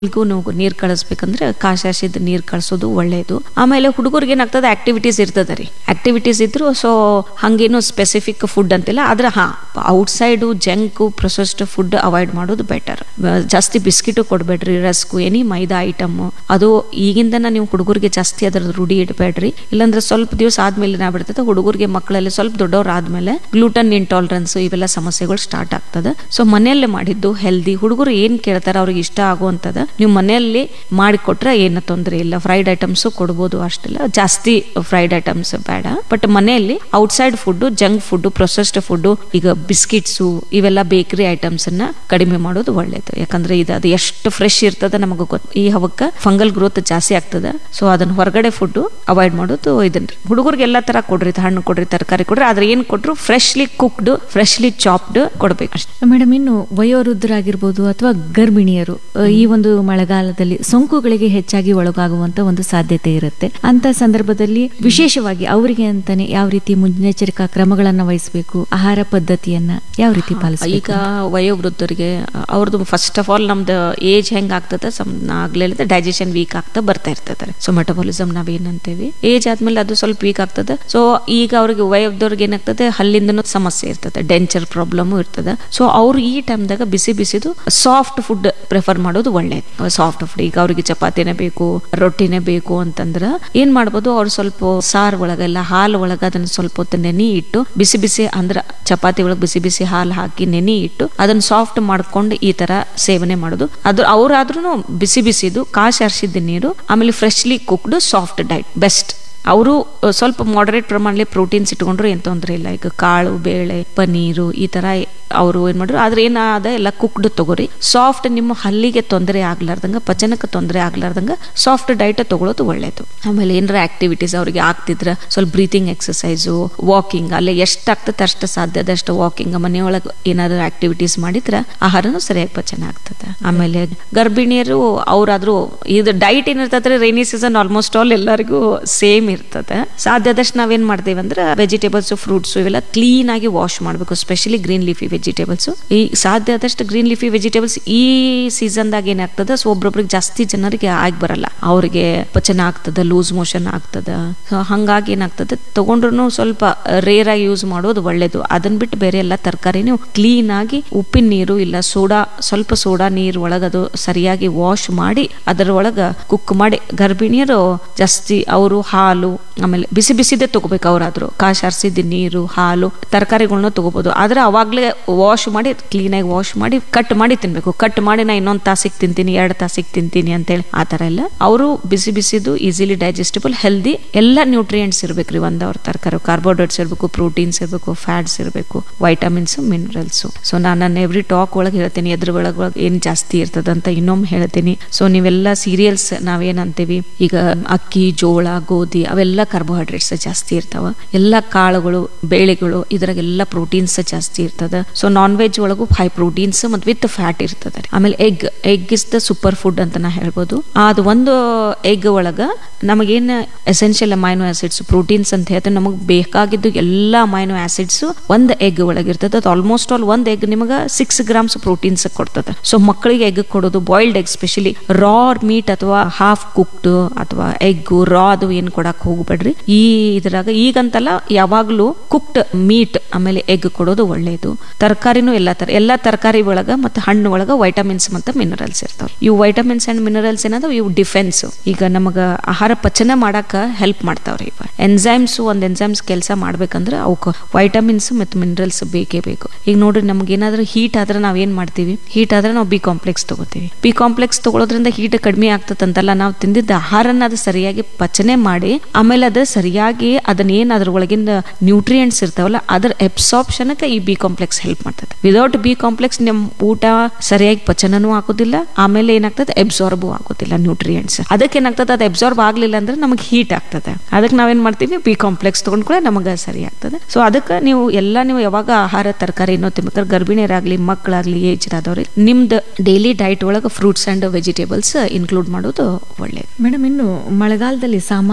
ಗೂ ನಾವು ನೀರು ಕಳಿಸ್ಬೇಕಂದ್ರೆ ಕಾಶಾಸಿದ ನೀರು ಕಳಿಸೋದು ಒಳ್ಳೆಯದು ಆಮೇಲೆ ಹುಡುಗರಿಗೆ ಏನಾಗ್ತದೆ ಆಕ್ಟಿವಿಟೀಸ್ ಇರ್ತದೆ ರೀ ಆಕ್ಟಿವಿಟೀಸ್ ಇದ್ರು ಸೊ ಹಂಗೇನು ಸ್ಪೆಸಿಫಿಕ್ ಫುಡ್ ಅಂತಿಲ್ಲ ಆದ್ರೆ ಹಾ outside junk processed food avoid ಮಾಡೋದು ಬೆಟರ್ ಜಾಸ್ತಿ ಬಿಸ್ಕಿಟು ಕೊಡಬೇಡ್ರಿ ರಸ್ಕು ಎನಿ ಮೈದಾ ಐಟಮ್ ಅದು ಈಗಿಂದನ ನೀವು ಹುಡುಗರಿಗೆ ಜಾಸ್ತಿ ಅದರ ರೂಢಿ ಇಡಬೇಡ್ರಿ ಇಲ್ಲಾಂದ್ರೆ ಸ್ವಲ್ಪ ದಿವಸ ಆದ್ಮೇಲೆ ಏನಾಗ್ಬಿಡ್ತದೆ ಹುಡುಗರಿಗೆ ಮಕ್ಕಳಲ್ಲಿ ಸ್ವಲ್ಪ ದೊಡ್ಡವ್ರು ಆದ್ಮೇಲೆ ಗ್ಲೂಟನ್ ಇಂಟಾಲರೆನ್ಸ್ ಇವೆಲ್ಲ ಸಮಸ್ಯೆಗಳು ಸ್ಟಾರ್ಟ್ ಆಗ್ತದೆ ಸೊ ಮನೆಯಲ್ಲೇ ಮಾಡಿದ್ದು ಹೆಲ್ದಿ ಹುಡುಗರು ಏನ್ ಕೇಳ್ತಾರೆ ಅವ್ರಿಗೆ ಇಷ್ಟ ಆಗುವಂತದ ನೀವು ಮನೆಯಲ್ಲಿ ಮಾಡಿಕೊಟ್ರೆ ಏನು ತೊಂದರೆ ಇಲ್ಲ ಫ್ರೈಡ್ ಐಟಮ್ಸ್ ಕೊಡ್ಬೋದು ಅಷ್ಟಿಲ್ಲ ಜಾಸ್ತಿ ಫ್ರೈಡ್ ಐಟಮ್ಸ್ ಬೇಡ ಬಟ್ ಮನೆಯಲ್ಲಿ outside food junk food processed food ಈಗ ಬಿಸ್ಕಿಟ್ಸು ಇವೆಲ್ಲ ಬೇಕರಿ ಐಟಮ್ಸ್ ಅನ್ನ ಕಡಿಮೆ ಮಾಡೋದು ಒಳ್ಳೇದು ಯಾಕಂದ್ರೆ ಇದು ಅದು ಎಷ್ಟು ಫ್ರೆಶ್ ಇರ್ತದ ನಮಗೆ ಗೊತ್ತು ಈ ಹವಕ್ಕ ಫಂಗಲ್ ಗ್ರೋತ್ ಜಾಸ್ತಿ ಆಗ್ತದ ಸೊ ಅದನ್ನ ಹೊರಗಡೆ ಫುಡ್ ಅವಾಯ್ಡ್ ಮಾಡೋದು ಇದನ್ರಿ ಹುಡುಗರಿಗೆ ಎಲ್ಲಾ ತರ ಕೊಡ್ರಿ ಹಣ್ಣು ಕೊಡ್ರಿ ತರಕಾರಿ ಕೊಡ್ರಿ ಆದ್ರೆ ಏನ್ ಕೊಟ್ರು ಫ್ರೆಶ್ಲಿ ಕುಕ್ಡ್ ಫ್ರೆಶ್ಲಿ ಚಾಪ್ಡ್ ಕೊಡ್ಬೇಕು ಅಷ್ಟೇ ಮೇಡಮ್ ಇನ್ನು ವಯೋವೃದ್ಧರಾಗಿರ್ಬೋದು ಅಥವಾ ಗರ್ಭಿಣಿಯರು ಅ, ಈ ಒಂದು ಮಳೆಗಾಲದಲ್ಲಿ ಸೋಂಕುಗಳಿಗೆ ಹೆಚ್ಚಾಗಿ ಒಳಗಾಗುವಂತ ಒಂದು ಸಾಧ್ಯತೆ ಇರುತ್ತೆ ಅಂತ ಸಂದರ್ಭದಲ್ಲಿ ವಿಶೇಷವಾಗಿ ಅವರಿಗೆ ಅಂತಾನೆ ಯಾವ ರೀತಿ ಮುನ್ನೆಚ್ಚರಿಕಾ ಕ್ರಮಗಳನ್ನ ವಹಿಸಬೇಕು ಆಹಾರ ಪದ್ಧತಿಯನ್ನ ಯಾವ ರೀತಿ ಪಾಲಿಸಬೇಕು ಈಗ ವಯೋವೃದ್ಧರಿಗೆ ಅವ್ರದ್ದು ಫಸ್ಟ್ ಆಫ್ ಆಲ್ ನಮ್ದು ಏಜ್ ಹೆಂಗ್ ಆಗ್ತದೆ ಸಮ್ ಆಗ್ಲೇ ಹೇಳಿದೆ ಡೈಜೆಷನ್ ವೀಕ್ ಆಗ್ತಾ ಬರ್ತಾ ಇರ್ತದೆ ಸೊ ಮೆಟಬಾಲಿಸಮ್ ನಾವೇನಂತೇವಿ ಏಜ್ ಆದ್ಮೇಲೆ ಅದು ಸ್ವಲ್ಪ ವೀಕ್ ಆಗ್ತದೆ ಸೊ ಈಗ ಅವ್ರಿಗೆ ವಯೋವೃದ್ಧರಿಗೆ ಏನಾಗ್ತದೆ ಹಲ್ಲಿಂದನೂ ಸಮಸ್ಯೆ ಇರ್ತದೆ ಡೆಂಚರ್ ಪ್ರಾಬ್ಲಮ್ ಇರ್ತದೆ ಸೊ ಅವ್ರು ಈ ಟೈಮ್ದಾಗ ಬಿಸಿ ಬಿಸಿದು ಸಾಫ್ಟ್ ಫುಡ್ ಪ್ರಿಫರ್ ಮಾಡೋದು ಒಳ್ಳೇದು ಸಾಫ್ಟ್ ಫುಡ್ ಈಗ ಅವ್ರಿಗೆ ಚಪಾತಿನೇ ಬೇಕು ರೊಟ್ಟಿನೇ ಬೇಕು ಅಂತಂದ್ರ ಏನ್ ಮಾಡ್ಬೋದು ಅವ್ರು ಸ್ವಲ್ಪ ಸಾರ್ ಒಳಗೆಲ್ಲ ಹಾಲು ಒಳಗ ಅದನ್ನ ಸ್ವಲ್ಪ ಹೊತ್ತು ನೆನೆ ಇಟ್ಟು ಬಿಸಿ ಬಿಸಿ ಅಂದ್ರ ಚಪಾತಿ ಒಳಗೆ ಬಿಸಿ ಬಿಸಿ ಹಾಲು ಹಾಕಿ ನೆನೆ ಇಟ್ಟು ಅದನ್ನ ಸಾಫ್ಟ್ ಮಾಡ್ಕೊಂಡು ಈ ತರ ಸೇವನೆ ಮಾಡೋದು ಅದು ಅವ್ರಾದ್ರೂ ಬಿಸಿ ಬಿಸಿದು ಕಾಶ್ ಹರಿಸಿದ ನೀರು ಆಮೇಲೆ freshly cooked soft diet best ಅವರು ಸ್ವಲ್ಪ ಮಾಡರೇಟ್ ಪ್ರಮಾಣದಲ್ಲಿ ಪ್ರೋಟೀನ್ಸ್ ಇಟ್ಕೊಂಡ್ರು ಏನ್ ತೊಂದರೆ ಇಲ್ಲ ಈಗ ಕಾಳು ಬೇಳೆ ಪನ್ನೀರು ಈ ತರ ಅವರು ಏನ್ ಮಾಡ್ರು ಆದ್ರೆ ಏನಾದ ಎಲ್ಲ ಕುಕ್ಡ್ ತಗೋರಿ ಸಾಫ್ಟ್ ನಿಮ್ಮ ಹಲ್ಲಿಗೆ ತೊಂದರೆ ಆಗ್ಲಾರ್ದಂಗ ಪಚನಕ್ಕೆ ತೊಂದರೆ ಆಗ್ಲಾರ್ದಂಗ ಸಾಫ್ಟ್ ಡೈಟ್ ತಗೊಳ್ಳೋದು ಒಳ್ಳೇದು ಆಮೇಲೆ ಏನಾರ ಆಕ್ಟಿವಿಟೀಸ್ ಅವ್ರಿಗೆ ಆಗ್ತಿದ್ರ ಸ್ವಲ್ಪ ಬ್ರೀತಿಂಗ್ ಎಕ್ಸಸೈಸು ವಾಕಿಂಗ್ ಅಲ್ಲೇ ಎಷ್ಟು ಆಗ್ತದೆ ಅಷ್ಟು ಸಾಧ್ಯ ಆದಷ್ಟು ವಾಕಿಂಗ್ ಮನೆಯೊಳಗೆ ಏನಾದ್ರು ಆಕ್ಟಿವಿಟೀಸ್ ಮಾಡಿದ್ರೆ ಆಹಾರನು ಸರಿಯಾಗಿ ಪಚನ ಆಗ್ತದೆ ಆಮೇಲೆ ಗರ್ಭಿಣಿಯರು ಅವ್ರಾದ್ರೂ ಇದು ಡೈಟ್ ಏನಿರ್ತದ್ರೆ ರೈನಿ ಸೀಸನ್ ಆಲ್ಮೋಸ್ಟ್ ಆಲ್ ಎಲ್ಲರಿಗೂ ಸೇಮ್ ಇರ್ತದೆ ಸಾಧ್ಯ ಆದಷ್ಟು ನಾವೇನ್ ಮಾಡ್ತೇವೆ ಅಂದ್ರೆ ವೆಜಿಟೇಬಲ್ಸ್ ಫ್ರೂಟ್ಸ್ ಇವೆಲ್ಲ ಕ್ಲೀನ್ ಆಗಿ ವಾಶ್ ಮಾಡಬೇಕು ಸ್ಪೆಷಲಿ ಗ್ರೀನ್ ಲೀಫಿ ವೆಜಿಟೇಬಲ್ಸ್ ಈ ಸಾಧ್ಯ ಆದಷ್ಟು ಗ್ರೀನ್ ಲೀಫಿ ವೆಜಿಟೇಬಲ್ಸ್ ಈ ಸೀಸನ್ದಾಗ ಏನಾಗ್ತದೆ ಸೊ ಒಬ್ರೊಬ್ರಿಗೆ ಜಾಸ್ತಿ ಜನರಿಗೆ ಆಗಿ ಬರಲ್ಲ ಅವ್ರಿಗೆ ಪಚನ ಆಗ್ತದ ಲೂಸ್ ಮೋಷನ್ ಆಗ್ತದ ಸೊ ಹಂಗಾಗಿ ಏನಾಗ್ತದೆ ತಗೊಂಡ್ರು ಸ್ವಲ್ಪ ರೇರ್ ಆಗಿ ಯೂಸ್ ಮಾಡೋದು ಒಳ್ಳೇದು ಅದನ್ನ ಬಿಟ್ಟು ಬೇರೆ ಎಲ್ಲ ತರಕಾರಿ ನೀವು ಕ್ಲೀನ್ ಆಗಿ ಉಪ್ಪಿನ ನೀರು ಇಲ್ಲ ಸೋಡಾ ಸ್ವಲ್ಪ ಸೋಡಾ ನೀರು ಒಳಗ ಅದು ಸರಿಯಾಗಿ ವಾಶ್ ಮಾಡಿ ಅದರ ಒಳಗ ಕುಕ್ ಮಾಡಿ ಗರ್ಭಿಣಿಯರು ಜಾಸ್ತಿ ಅವರು ಹಾಲು ಆಮೇಲೆ ಬಿಸಿ ಬಿಸಿದೇ ತಗೋಬೇಕು ಅವರಾದ್ರು ಕಾಶ್ ಹರಿಸಿದ ನೀರು ಹಾಲು ತರಕಾರಿಗಳನ್ನ ತಗೋಬಹುದು ಆದ್ರೆ ಅವಾಗ್ಲೇ ವಾಶ್ ಮಾಡಿ ಕ್ಲೀನಾಗಿ ವಾಶ್ ಮಾಡಿ ಕಟ್ ಮಾಡಿ ತಿನ್ಬೇಕು ಕಟ್ ಮಾಡಿ ನಾ ಇನ್ನೊಂದ್ ತಾಸಿಗೆ ತಿಂತೀನಿ ಎರಡು ತಾಸಿಗೆ ತಿಂತೀನಿ ಅಂತೇಳಿ ಆ ತರ ಎಲ್ಲ ಅವರು ಬಿಸಿ ಬಿಸಿದು ಈಸಿಲಿ ಡೈಜೆಸ್ಟಿಬಲ್ ಹೆಲ್ದಿ ಎಲ್ಲ ನ್ಯೂಟ್ರಿಯೆಂಟ್ಸ್ ಇರ್ಬೇಕ್ರಿ ಒಂದ್ ಅವ್ರ ತರಕಾರಿ ಕಾರ್ಬೋಹೈಡ್ರೇಟ್ಸ್ ಇರಬೇಕು ಪ್ರೋಟೀನ್ಸ್ ಇರಬೇಕು ಫ್ಯಾಟ್ಸ್ ಇರಬೇಕು ವೈಟಮಿನ್ಸ್ ಮಿನರಲ್ಸ್ ಸೊ ನಾನು ನನ್ನ ಎವ್ರಿ ಟಾಕ್ ಒಳಗೆ ಹೇಳ್ತೀನಿ ಎದ್ರ ಒಳಗೆ ಏನ್ ಜಾಸ್ತಿ ಇರ್ತದಂತ ಇನ್ನೊಮ್ಮೆ ಹೇಳ್ತೀನಿ ಸೊ ನೀವೆಲ್ಲ ಸೀರಿಯಲ್ಸ್ ನಾವೇನಂತೀವಿ ಈಗ ಅಕ್ಕಿ ಜೋಳ ಗೋಧಿ ಅವೆಲ್ಲ ಕಾರ್ಬೋಹೈಡ್ರೇಟ್ಸ್ ಜಾಸ್ತಿ ಇರ್ತಾವ ಎಲ್ಲ ಕಾಳುಗಳು ಬೇಳೆಗಳು ಇದ್ರಾಗೆಲ್ಲ ಪ್ರೋಟೀನ್ಸ್ ಜಾಸ್ತಿ ಇರ್ತದ ಸೊ ನಾನ್ ವೆಜ್ ಒಳಗೂ ಹೈ ಪ್ರೋಟೀನ್ಸ್ ಮತ್ತು ವಿತ್ ಫ್ಯಾಟ್ ಇರ್ತದೆ ರೀ. ಆಮೇಲೆ egg egg is the super food ಅಂತ ನಾ ಹೇಳ್ಬೋದು ಅದು ಒಂದು ಎಗ್ ಒಳಗ ನಮಗೇನು ಎಸೆನ್ಷಿಯಲ್ ಅಮೈನೋ ಆಸಿಡ್ಸ್ ಪ್ರೋಟೀನ್ಸ್ ಅಂತ ಹೇಳ್ತಾರೆ ನಮಗೆ ಬೇಕಾಗಿದ್ದು ಎಲ್ಲ ಅಮೈನೋ ಆಸಿಡ್ಸ್ ಒಂದು ಎಗ್ ಒಳಗಿರ್ತದೆ ಅದು ಆಲ್ಮೋಸ್ಟ್ ಆಲ್ ಒಂದು ಎಗ್ ನಿಮಗೆ ಸಿಕ್ಸ್ ಗ್ರಾಮ್ಸ್ ಪ್ರೋಟೀನ್ಸ್ ಕೊಡ್ತದೆ ಸೊ ಮಕ್ಕಳಿಗೆ ಎಗ್ ಕೊಡೋದು boiled egg specially raw meat ಅಥವಾ ಹಾಫ್ ಕುಕ್ಡ್ ಅಥವಾ ಎಗ್ ರಾ ಅದು ಏನು ಕೊಡಕ್ ಹೋಗ್ಬೇಡ್ರಿ ಈ ಇದ್ರಾಗ ಈಗಂತಲ್ಲ ಯಾವಾಗ್ಲೂ ಕುಕ್ಡ್ ಮೀಟ್ ಆಮೇಲೆ ಎಗ್ ಕೊಡೋದು ಒಳ್ಳೇದು ತರಕಾರಿನೂ ಎಲ್ಲ ತರ ಎಲ್ಲ ತರಕಾರಿ ಒಳಗ ಮತ್ತೆ ಹಣ್ಣು ಒಳಗ ವೈಟಮಿನ್ಸ್ ಮತ್ತೆ ಮಿನರಲ್ಸ್ ಇರ್ತಾವ ಇವು ವೈಟಮಿನ್ಸ್ ಅಂಡ್ ಮಿನರಲ್ಸ್ ಏನದ ಇವು ಡಿಫೆನ್ಸ್ ಈಗ ನಮಗ ಆಹಾರ ಪಚನ ಮಾಡಾಕ ಹೆಲ್ಪ್ ಮಾಡ್ತಾವ್ರಿ ಇವ ಎನ್ಸೈಮ್ಸ್ ಒಂದ್ ಎನ್ಸೈಮ್ಸ್ ಕೆಲಸ ಮಾಡ್ಬೇಕಂದ್ರೆ ಅವಕ್ಕೆ ವೈಟಮಿನ್ಸ್ ಮತ್ತು ಮಿನರಲ್ಸ್ ಬೇಕೇ ಬೇಕು ಈಗ ನೋಡ್ರಿ ನಮ್ಗೆ ಏನಾದ್ರೂ ಹೀಟ್ ಆದ್ರೆ ನಾವ್ ಏನ್ ಮಾಡ್ತೀವಿ ಹೀಟ್ ಆದ್ರೆ ನಾವು ಬಿ ಕಾಂಪ್ಲೆಕ್ಸ್ ತಗೋತೀವಿ ಬಿ ಕಾಂಪ್ಲೆಕ್ಸ್ ತಗೊಳೋದ್ರಿಂದ ಹೀಟ್ ಕಡಿಮೆ ಆಗ್ತದಂತಲ್ಲ ನಾವು ತಿಂದಿದ್ದ ಆಹಾರನ ಅದು ಸರಿಯಾಗಿ ಪಚನೆ ಮಾಡಿ ಆಮೇಲೆ ಅದು ಸರಿಯಾಗಿ ಅದನ್ನ ಏನ್ ಅದ್ರ ಒಳಗಿಂದ ನ್ಯೂಟ್ರಿಯೆಂಟ್ಸ್ ಇರ್ತಾವಲ್ಲ ಅದ್ರ ಎಬ್ಸಾರ್ಪ್ಷನ್ಗೆ ಈ ಬಿ ಕಾಂಪ್ಲೆಕ್ಸ್ ಹೆಲ್ಪ್ ಮಾಡ್ತದೆ ವಿದೌಟ್ ಬಿ ಕಾಂಪ್ಲೆಕ್ಸ್ ನಮ್ ಊಟ ಸರಿಯಾಗಿ ಪಚನನೂ ಆಗೋದಿಲ್ಲ ಆಮೇಲೆ ಏನಾಗ್ತದೆ ಎಬ್ಸಾರ್ಬು ಆಗೋದಿಲ್ಲ ನ್ಯೂಟ್ರಿಯೆಂಟ್ಸ್ ಅದಕ್ಕೆ ಏನಾಗ್ತದೆ ಅದು ಎಬ್ಸಾರ್ಬ್ ಆಗ್ಲಿಲ್ಲ ಅಂದ್ರೆ ನಮಗೆ ಹೀಟ್ ಆಗ್ತದೆ ಅದಕ್ಕೆ ನಾವೇನ್ ಮಾಡ್ತೀವಿ ಬಿ ಕಾಂಪ್ಲೆಕ್ಸ್ ತಗೊಂಡ್ ಕೂಡ ನಮಗೆ ಸರಿ ಆಗ್ತದೆ ಸೊ ಅದಕ್ಕೆ ನೀವು ಎಲ್ಲ ನೀವು ಯಾವಾಗ ಆಹಾರ ತರಕಾರಿ ಏನೋ ತಿನ್ಬೇಕಾದ್ರೆ ಗರ್ಭಿಣಿಯರಾಗ್ಲಿ ಮಕ್ಕಳಾಗ್ಲಿ ಏಜ್ ಆದವ್ರಿಗೆ ನಿಮ್ದು ಡೈಲಿ ಡೈಟ್ ಒಳಗೆ ಫ್ರೂಟ್ಸ್ ಅಂಡ್ ವೆಜಿಟೇಬಲ್ಸ್ ಇನ್ಕ್ಲೂಡ್ ಮಾಡೋದು ಒಳ್ಳೇದು ಮೇಡಮ್ ಇನ್ನು ಮಳೆಗಾಲದಲ್ಲಿ ಸಾಮಾನ್ಯವಾಗಿ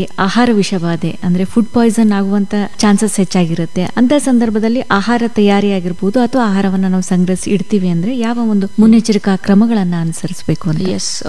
ಆಹಾರ ವಿಷಬಾಧೆ ಅಂದ್ರೆ ಫುಡ್ ಪಾಯ್ಸನ್ ಆಗುವಂತ ಚಾನ್ಸಸ್ ಹೆಚ್ಚಾಗಿರುತ್ತೆ ಅಂತ ಸಂದರ್ಭದಲ್ಲಿ ಆಹಾರ ತಯಾರಿ ಆಗಿರ್ಬೋದು ಅಥವಾ ಆಹಾರವನ್ನ ನಾವು ಸಂಗ್ರಹಿಸಿ ಇಡ್ತೀವಿ ಅಂದ್ರೆ ಯಾವ ಒಂದು ಮುನ್ನೆಚ್ಚರಿಕಾ ಕ್ರಮಗಳನ್ನ ಅನುಸರಿಸಬೇಕು ಅಂತ ಎಸ್